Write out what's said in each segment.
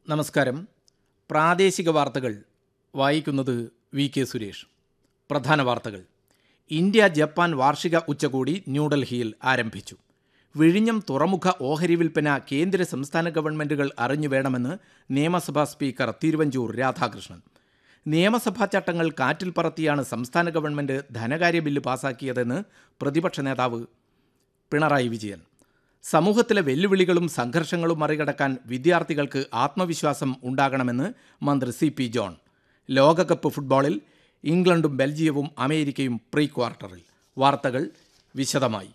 നമസ്കാരം പ്രാദേശിക വാർത്തകൾ വായിക്കുന്നത് വി കെ സുരേഷ് പ്രധാന വാർത്തകൾ ഇന്ത്യ ജപ്പാൻ വാർഷിക ഉച്ചകോടി ന്യൂഡൽഹിയിൽ ആരംഭിച്ചു വിഴിഞ്ഞം തുറമുഖ ഓഹരി വിൽപ്പന കേന്ദ്ര സംസ്ഥാന ഗവൺമെന്റുകൾ അറിഞ്ഞു വേണമെന്ന് നിയമസഭാ സ്പീക്കർ തിരുവഞ്ചൂർ രാധാകൃഷ്ണൻ നിയമസഭാ ചട്ടങ്ങൾ കാറ്റിൽ പറത്തിയാണ് സംസ്ഥാന ഗവൺമെന്റ് ധനകാര്യ ബില്ല് പാസാക്കിയതെന്ന് പ്രതിപക്ഷ നേതാവ് പിണറായി വിജയൻ സമൂഹത്തിലെ വെല്ലുവിളികളും സംഘർഷങ്ങളും മറികടക്കാൻ വിദ്യാർത്ഥികൾക്ക് ആത്മവിശ്വാസം ഉണ്ടാകണമെന്ന് മന്ത്രി സി പി ജോൺ ലോകകപ്പ് ഫുട്ബോളിൽ ഇംഗ്ലണ്ടും ബെൽജിയവും അമേരിക്കയും പ്രീ ക്വാർട്ടറിൽ വാർത്തകൾ വിശദമായി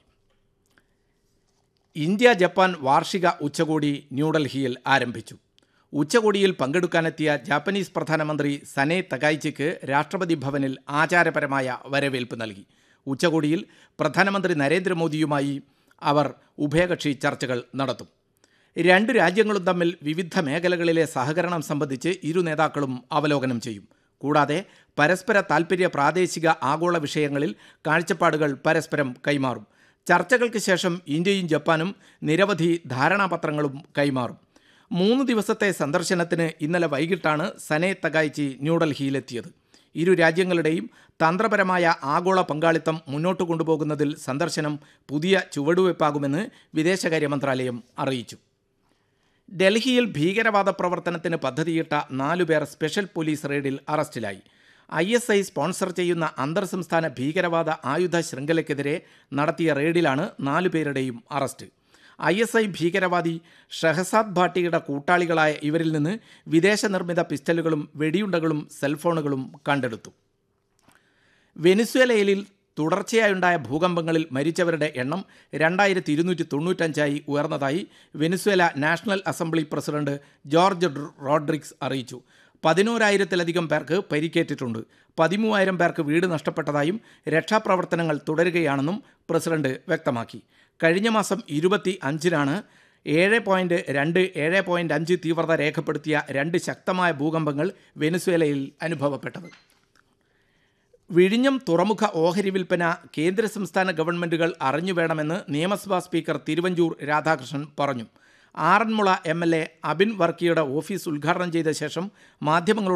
ഇന്ത്യ ജപ്പാൻ വാർഷിക ഉച്ചകോടി ന്യൂഡൽഹിയിൽ ആരംഭിച്ചു ഉച്ചകോടിയിൽ പങ്കെടുക്കാനെത്തിയ ജാപ്പനീസ് പ്രധാനമന്ത്രി സനെ തകായ്ചയ്ക്ക് രാഷ്ട്രപതി ഭവനിൽ ആചാരപരമായ വരവേൽപ്പ് നൽകി ഉച്ചകോടിയിൽ പ്രധാനമന്ത്രി നരേന്ദ്രമോദിയുമായി അവർ ഉഭയകക്ഷി ചർച്ചകൾ നടത്തും രണ്ട് രാജ്യങ്ങളും തമ്മിൽ വിവിധ മേഖലകളിലെ സഹകരണം സംബന്ധിച്ച് ഇരു നേതാക്കളും അവലോകനം ചെയ്യും കൂടാതെ പരസ്പര താൽപ്പര്യ പ്രാദേശിക ആഗോള വിഷയങ്ങളിൽ കാഴ്ചപ്പാടുകൾ പരസ്പരം കൈമാറും ചർച്ചകൾക്ക് ശേഷം ഇന്ത്യയും ജപ്പാനും നിരവധി ധാരണാപത്രങ്ങളും കൈമാറും മൂന്ന് ദിവസത്തെ സന്ദർശനത്തിന് ഇന്നലെ വൈകിട്ടാണ് സനെ തകായ്ചി ന്യൂഡൽഹിയിലെത്തിയത് ഇരു രാജ്യങ്ങളുടെയും തന്ത്രപരമായ ആഗോള പങ്കാളിത്തം മുന്നോട്ട് കൊണ്ടുപോകുന്നതിൽ സന്ദർശനം പുതിയ ചുവടുവയ്പ്പാകുമെന്ന് വിദേശകാര്യ മന്ത്രാലയം അറിയിച്ചു ഡൽഹിയിൽ ഭീകരവാദ പ്രവർത്തനത്തിന് പദ്ധതിയിട്ട നാലുപേർ സ്പെഷ്യൽ പോലീസ് റെയ്ഡിൽ അറസ്റ്റിലായി ഐ എസ് ഐ സ്പോൺസർ ചെയ്യുന്ന അന്തർ സംസ്ഥാന ഭീകരവാദ ആയുധ ശൃംഖലയ്ക്കെതിരെ നടത്തിയ റെയ്ഡിലാണ് നാലുപേരുടെയും അറസ്റ്റ് ഐ എസ് ഐ ഭീകരവാദി ഷഹസാദ് ഭാട്ടിയുടെ കൂട്ടാളികളായ ഇവരിൽ നിന്ന് വിദേശ നിർമ്മിത പിസ്റ്റലുകളും വെടിയുണ്ടകളും സെൽഫോണുകളും കണ്ടെടുത്തു വെനിസ്വേലയിൽ തുടർച്ചയായുണ്ടായ ഭൂകമ്പങ്ങളിൽ മരിച്ചവരുടെ എണ്ണം രണ്ടായിരത്തി ഇരുന്നൂറ്റി തൊണ്ണൂറ്റഞ്ചായി ഉയർന്നതായി Venezuela National Assembly President Jorge Rodriguez അറിയിച്ചു പതിനോരായിരത്തിലധികം പേർക്ക് പരിക്കേറ്റിട്ടുണ്ട് പതിമൂവായിരം പേർക്ക് വീട് നഷ്ടപ്പെട്ടതായും രക്ഷാപ്രവർത്തനങ്ങൾ തുടരുകയാണെന്നും പ്രസിഡന്റ് വ്യക്തമാക്കി കഴിഞ്ഞ മാസം ഇരുപത്തി അഞ്ചിനാണ് ഏഴ് പോയിൻറ്റ് രണ്ട് ഏഴ് പോയിൻറ്റ് അഞ്ച് തീവ്രത രേഖപ്പെടുത്തിയ രണ്ട് ശക്തമായ ഭൂകമ്പങ്ങൾ വെനിസ്വേലയിൽ അനുഭവപ്പെട്ടത് വിഴിഞ്ഞം തുറമുഖ ഓഹരി വിൽപ്പന കേന്ദ്ര സംസ്ഥാന ഗവൺമെൻറ്റുകൾ അറിഞ്ഞു വേണമെന്ന് നിയമസഭാ സ്പീക്കർ തിരുവഞ്ചൂർ രാധാകൃഷ്ണൻ പറഞ്ഞു Aranmula M L A Abin വർക്കിയുടെ ഓഫീസ് ഉദ്ഘാടനം ചെയ്ത ശേഷം മാധ്യമങ്ങളോട്